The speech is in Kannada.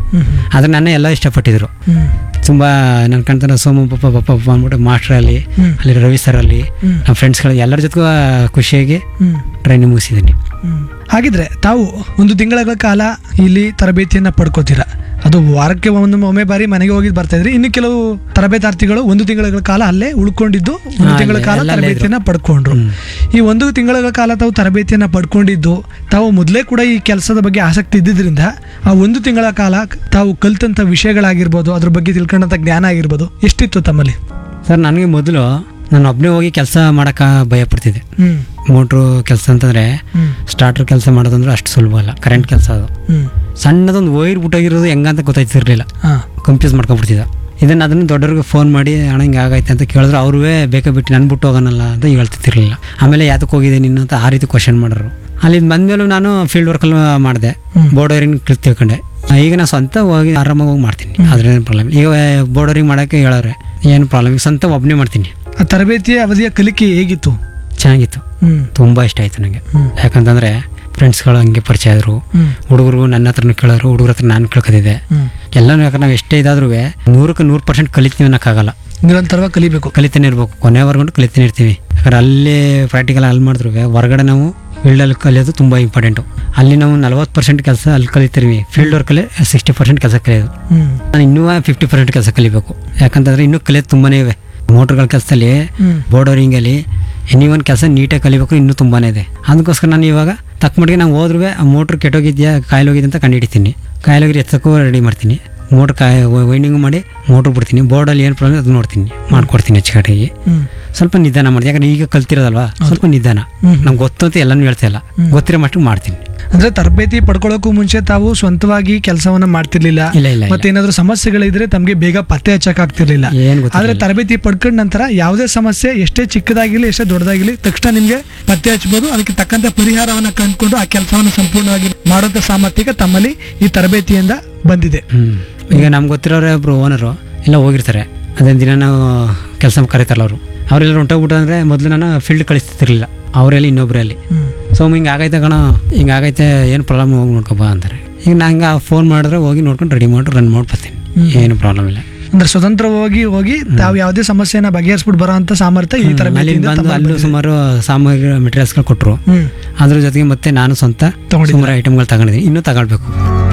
ಹ್ಮ್ ಆದರೆ ನನ್ನ ಎಲ್ಲ ಇಷ್ಟಪಟ್ಟಿದ್ರು ಹ್ಮ್ ತುಂಬ ನನ್ನ ಕಣ್ತನ ಸೋಮು ಪಪ್ಪ ಪಪ್ಪ ಪಪ್ಪ ಅಂದ್ಬಿಟ್ಟು ಮಾಸ್ಟ್ರಲ್ಲಿ ಹ್ಮ್. ಅಲ್ಲಿ ರವಿ ಸರಲ್ಲಿ ಹ್ಮ್. ನಮ್ಮ ಫ್ರೆಂಡ್ಸ್ಗಳು ಎಲ್ಲರ ಜೊತೆಗೂ ಖುಷಿಯಾಗಿ ಹ್ಮ್ ಟ್ರೈನಿಂಗ್ ಮುಗಿಸಿದ್ದೀನಿ ಹ್ಮ್. ಹಾಗಿದ್ರೆ ತಾವು ಒಂದು ತಿಂಗಳ ಕಾಲ ಇಲ್ಲಿ ತರಬೇತಿಯನ್ನ ಪಡ್ಕೋತೀರಾ ಅದು ವಾರಕ್ಕೆ ಒಂದು ಒಮ್ಮೆ ಬಾರಿ ಮನೆಗೆ ಹೋಗಿ ಬರ್ತಾ ಇದ್ರಿ ಇನ್ನು ಕೆಲವು ತರಬೇತಾರ್ಥಿಗಳು ಒಂದು ತಿಂಗಳ ಕಾಲ ಅಲ್ಲೇ ಉಳ್ಕೊಂಡಿದ್ದು ಒಂದು ಹಾ, ತಿಂಗಳ ಅಲ್ಲೇ- ಕಾಲ ಎಲ್ಲ ಅಲ್ಲೇ ತರಬೇತಿಯನ್ನ ಪಡ್ಕೊಂಡ್ರು ಹ್ಮ್. ಈ ಒಂದು ತಿಂಗಳ ಕಾಲ ತಾವು ತರಬೇತಿಯನ್ನ ಪಡ್ಕೊಂಡಿದ್ದು ತಾವು ಮೊದಲೇ ಕೂಡ ಈ ಕೆಲಸದ ಬಗ್ಗೆ ಆಸಕ್ತಿ ಇದ್ದಿದ್ರಿಂದ ಆ ಒಂದು ತಿಂಗಳ ಕಾಲ ತಾವು ಕಲ್ತಂತ ವಿಷಯಗಳಾಗಿರ್ಬೋದು ಅದ್ರ ಬಗ್ಗೆ ತಿಳ್ಕೊಂಡಂತ ಜ್ಞಾನ ಆಗಿರ್ಬೋದು ಎಷ್ಟಿತ್ತು ತಮ್ಮಲ್ಲಿ ಸರ್ ನನಗೆ ಮೊದಲು ನಾನು ಒಬ್ಬನೇ ಹೋಗಿ ಕೆಲಸ ಮಾಡೋಕೆ ಭಯ ಪಡ್ತಿದ್ದೆ ಹ್ಮ್ ಮೋಟ್ರು ಕೆಲಸ ಅಂತಂದರೆ ಹ್ಮ್ ಸ್ಟಾರ್ಟರ್ ಕೆಲಸ ಮಾಡೋದಂದ್ರೆ ಅಷ್ಟು ಸುಲಭ ಅಲ್ಲ ಕರೆಂಟ್ ಕೆಲಸ ಅದು ಹ್ಮ್ ಸಣ್ಣದೊಂದು ವೈರ್ ಬಿಟ್ಟೋಗಿರೋದು ಹೆಂಗಂತ ಗೊತ್ತಾಯ್ತಿರ್ಲಿಲ್ಲ ಹಾ ಕನ್ಫ್ಯೂಸ್ ಮಾಡ್ಕೊಂಡ್ಬಿಡ್ತಿದ್ದ ಇದನ್ನು ಅದನ್ನು ದೊಡ್ಡವ್ರಿಗೆ ಫೋನ್ ಮಾಡಿ ಅಣ್ಣ ಹಿಂಗೆ ಆಗೈತೆ ಅಂತ ಕೇಳಿದ್ರೆ ಅವ್ರೂ ಬೇಕಾ ಬಿಟ್ಟು ನಾನು ಬಿಟ್ಟು ಹೋಗೋಣಲ್ಲ ಅಂತ ಹೇಳ್ತಿರ್ಲಿಲ್ಲ ಆಮೇಲೆ ಯಾತಕ್ಕೆ ಹೋಗಿದೆ ನೀನು ಅಂತ ಆ ರೀತಿ ಕ್ವಶನ್ ಮಾಡೋರು ಅಲ್ಲಿಂದ ಬಂದಮೇಲೂ ನಾನು ಫೀಲ್ಡ್ ವರ್ಕಲ್ಲಿ ಮಾಡಿದೆ ಹ್ಮ್. ಬೋರ್ಡರಿಂಗ್ ತಿಳ್ಕೊಂಡೆ ಈಗ ನಾನು ಸ್ವಂತ ಹೋಗಿ ಆರಾಮಾಗಿ ಹೋಗಿ ಮಾಡ್ತೀನಿ ಅದ್ರೇನು ಪ್ರಾಬ್ಲಮ್ ಈಗ ಬೋರ್ಡರಿಂಗ್ ಮಾಡೋಕ್ಕೆ ಹೇಳೋರೆ ಏನು ಪ್ರಾಬ್ಲಮ್ ಈಗ ಸ್ವಂತ ಒಬ್ಬನೇ ಮಾಡ್ತೀನಿ ಆ ತರಬೇತಿಯ ಅವಧಿಯ ಕಲಿಕೆ ಹೇಗಿತ್ತು ಚೆನ್ನಾಗಿತ್ತು ಹ್ಮ್ ತುಂಬ ಇಷ್ಟ ಆಯಿತು ನನಗೆ ಹ್ಮ್. ಯಾಕಂತಂದರೆ ಫ್ರೆಂಡ್ಸ್ಗಳು ಹಂಗೆ ಪರಿಚಯ ಆದರು ಹ್ಮ್ ಹುಡುಗರು ನನ್ನ ಹತ್ರನೂ ಕೇಳೋರು ಹುಡುಗರ ಹತ್ರ ನಾನು ಕೇಳ್ಕೊತಿದ್ದೆ ಹ್ಮ್ ಎಲ್ಲನೂ ಯಾಕಂದ್ರೆ ನಾವು ಎಷ್ಟೇ ಇದಾದ್ರೂ ನೂರಕ್ಕೆ ನೂರು ಪರ್ಸೆಂಟ್ ಕಲಿತೀವಿ ಅನ್ನೋಕ್ಕಾಗಲ್ಲ ನಿರಂತರವಾಗಿ ಕಲಿಬೇಕು ಕಲಿತಾನೆ ಇರ್ಬೇಕು ಕೊನೆವರೆಗೂ ಕಲಿತಾನೆ ಇರ್ತೀವಿ ಯಾಕಂದ್ರೆ ಅಲ್ಲಿ ಪ್ರಾಕ್ಟಿಕಲ್ ಅಲ್ಲಿ ಮಾಡಿದ್ರು ಹೊರಗಡೆ ನಾವು ಫೀಲ್ಡಲ್ಲಿ ಕಲಿಯೋದು ತುಂಬ ಇಂಪಾರ್ಟೆಂಟು ಅಲ್ಲಿ ನಾವು ನಲ್ವತ್ತು ಪರ್ಸೆಂಟ್ ಕೆಲಸ ಅಲ್ಲಿ ಕಲಿತೀವಿ ಫೀಲ್ಡ್ ವರ್ಕಲ್ಲಿ ಸಿಕ್ಸ್ಟಿ ಪರ್ಸೆಂಟ್ ಕೆಲಸ ಕಲಿಯೋದು ಹ್ಮ್ ನಾನು ಇನ್ನೂ ಫಿಫ್ಟಿ ಪರ್ಸೆಂಟ್ ಕೆಲಸ ಕಲಿಬೇಕು ಯಾಕಂತಂದ್ರೆ ಇನ್ನೂ ಕಲಿಯೋದು ತುಂಬಾ ಇವೆ ಮೋಟ್ರ್ಗಳ ಕೆಲಸದಲ್ಲಿ ಹ್ಮ್ ಬೋರ್ಡರಿಂಗಲ್ಲಿ ಎನಿ ಒಂದು ಕೆಲಸ ನೀಟಾಗಿ ಕಲಿಬೇಕು ಇನ್ನೂ ತುಂಬಾ ಇದೆ ಅದಕ್ಕೋಸ್ಕರ ನಾನು ಇವಾಗ ತಕ್ಕ ಮಟ್ಟಿಗೆ ನಾವು ಹೋದ್ರೂ ಆ ಮೋಟ್ರ್ ಕೆಟ್ಟೋಗಿದ್ಯಾ ಕಾಯಿಲೋಗಿದೆ ಅಂತ ಕಂಡುಹಿಡಿತೀನಿ ಕಾಯಿಲೋಗಿದ್ರೆ ಎತ್ತಕ್ಕೂ ರೆಡಿ ಮಾಡ್ತೀನಿ ಮೋಟ್ರ್ ಕಾಯಿ ವೈಂಡಿಂಗ್ ಮಾಡಿ ಮೋಟ್ರ್ ಬಿಡ್ತೀನಿ ಬೋರ್ಡಲ್ಲಿ ಏನು ಪ್ರಾಬ್ಲಮ್ ಅದು ನೋಡ್ತೀನಿ ಮಾಡ್ಕೊಡ್ತೀನಿ ಹೆಚ್ಚುಕಡೆಗೆ ಹ್ಮ್ ಸ್ವಲ್ಪ ನಿಧಾನ ಮಾಡ್ತೀನಿ ಯಾಕಂದ್ರೆ ಈಗ ಕಲ್ತಿರೋದಲ್ವಾ ಸ್ವಲ್ಪ ನಿಧಾನ ಹ್ಮ್. ನಂಗೆ ಗೊತ್ತು ಅಂತ ಎಲ್ಲನೂ ಹೇಳ್ತಾ ಇಲ್ಲ ಗೊತ್ತಿರೋ ಮಟ್ಟಿಗೆ ಮಾಡ್ತೀನಿ ಅಂದ್ರೆ ತರಬೇತಿ ಪಡ್ಕೊಳ್ಳೋಕ್ಕೂ ಮುಂಚೆ ತಾವು ಸ್ವಂತವಾಗಿ ಕೆಲಸವನ್ನ ಮಾಡ್ತಿರ್ಲಿಲ್ಲ ಇಲ್ಲ ಇಲ್ಲ ಇಲ್ಲ ಮತ್ತೇನಾದ್ರೂ ಸಮಸ್ಯೆಗಳಿದ್ರೆ ತಮಗೆ ಬೇಗ ಪತ್ತೆ ಹಚ್ಚಕ್ ಆಗ್ತಿರ್ಲಿಲ್ಲ ಏನು ಗೊತ್ತಿಲ್ಲ ಆದ್ರೆ ತರಬೇತಿ ಪಡ್ಕೊಂಡ ನಂತರ ಯಾವುದೇ ಸಮಸ್ಯೆ ಎಷ್ಟೇ ಚಿಕ್ಕದಾಗಿರ್ಲಿ ಎಷ್ಟೇ ದೊಡ್ಡದಾಗಿರ್ಲಿ ತಕ್ಷಣ ನಿಮ್ಗೆ ಪತ್ತೆ ಹಚ್ಚಬಹುದು ಅದಕ್ಕೆ ತಕ್ಕಂತೆ ಪರಿಹಾರವನ್ನ ಕಂಡುಕೊಂಡು ಆ ಕೆಲಸವನ್ನು ಸಂಪೂರ್ಣವಾಗಿ ಮಾಡುವಂತ ಸಾಮರ್ಥ್ಯ ತಮ್ಮಲ್ಲಿ ಈ ತರಬೇತಿಯಿಂದ ಬಂದಿದೆ ಹ್ಮ್ ಈಗ ನಮ್ಗೆ ಗೊತ್ತಿರೋರೇ ಒಬ್ರು ಓನರು ಎಲ್ಲ ಹೋಗಿರ್ತಾರೆ ಅದೇ ದಿನ ನಾವು ಕೆಲಸ ಕರೀತಾರಲ್ಲ ಅವರು ಅವರೆಲ್ಲ ಹೊಂಟೋಗ್ಬಿಟ್ಟು ಅಂದರೆ ಮೊದಲು ನಾನು ಫೀಲ್ಡ್ ಕಳಿಸ್ತಿರ್ಲಿಲ್ಲ ಅವರೆಲ್ಲ ಇನ್ನೊಬ್ರಲ್ಲಿ ಹ್ಮ್ ಸೊ ಹಿಂಗೆ ಆಗೈತೆ ಕಣ ಹಿಂಗೆ ಆಗೈತೆ ಏನು ಪ್ರಾಬ್ಲಮ್ ಹೋಗಿ ನೋಡ್ಕೊಬಾ ಅಂತಾರೆ ಈಗ ನಂಗೆ ಫೋನ್ ಮಾಡಿದ್ರೆ ಹೋಗಿ ನೋಡ್ಕೊಂಡು ರೆಡಿ ಮಾಡಿ ರನ್ ಮಾಡಿ ಬರ್ತೀನಿ ಏನು ಪ್ರಾಬ್ಲಮ್ ಇಲ್ಲ ಅಂದ್ರೆ ಸ್ವತಂತ್ರವಾಗಿ ಹೋಗಿ ತಾವು ಯಾವುದೇ ಸಮಸ್ಯೆನ ಬಗೆಹರಿಸ್ಬಿಟ್ಟು ಬರೋ ಅಂತ ಸಾಮರ್ಥ್ಯ ಈ ಅಲ್ಲಿ ತರಬೇತಿಯಿಂದ ಬಂದು ತಮ್ಮಲ್ಲಿ ಅಲ್ಲೂ ಬಂದಿದೆ. ಸುಮಾರು ಸಾಮಗ್ರಿ ಮೆಟೀರಿಯಲ್ಸ್ಗಳು ಕೊಟ್ಟರು ಹ್ಮ್ ಅದ್ರ ಜೊತೆಗೆ ಮತ್ತೆ ನಾನು ಸ್ವಂತ ತಗೊಂಡಿದ್ದೀರಾ? ಸುಮಾರು ಐಟಮ್ಗಳು ತಗೊಂಡಿದ್ದೀನಿ ಇನ್ನೂ ತಗೊಳ್ಬೇಕು